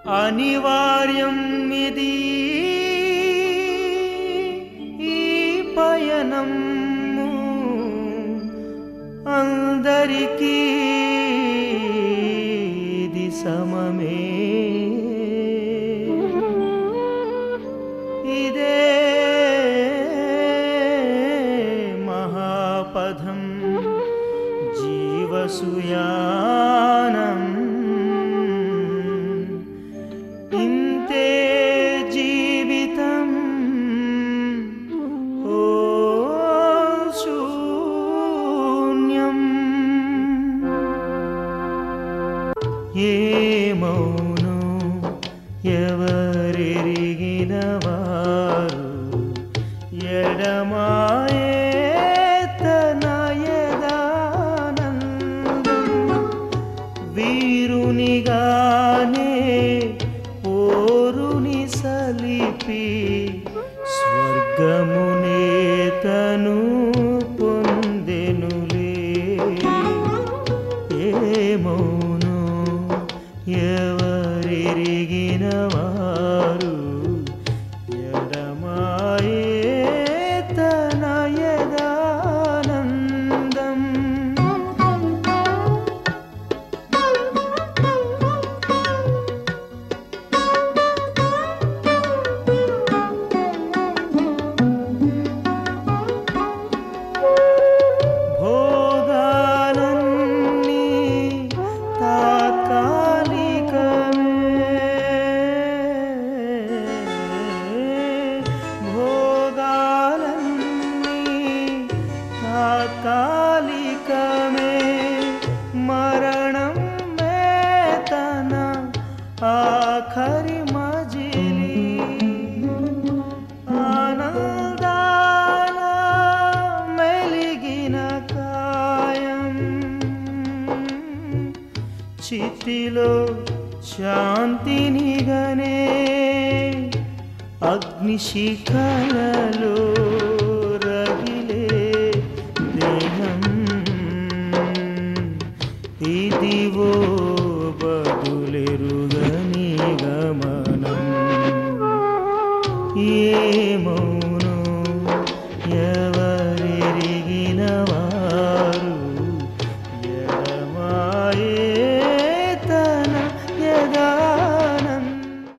అనివార్యం ఇది ఈ పయనం అందరికీ ఇది సమమే ఇదే మహాపథం జీవసుయానం ఇంతే జీవితం ఓ శూన్యం ఏమౌను ఎవరెరిగిన వారు ఎడమాయే తన యదానందం వీరునిగానే పోరుని సలిపి స్వర్గమునే తను పొందెనులే ఏమౌను ఎవరిరిగిన వారు ఎడమాయే తన యదానందం భోగాలన్నీ తాత్కాలికమే భోగాలన్నీ తాత్కాలికమే మరణం తన ఆఖరి మజిలీ ఆనందాల మెలిగిన కాయం చితిలో శాంతినిగనే అగ్నిశిఖలలో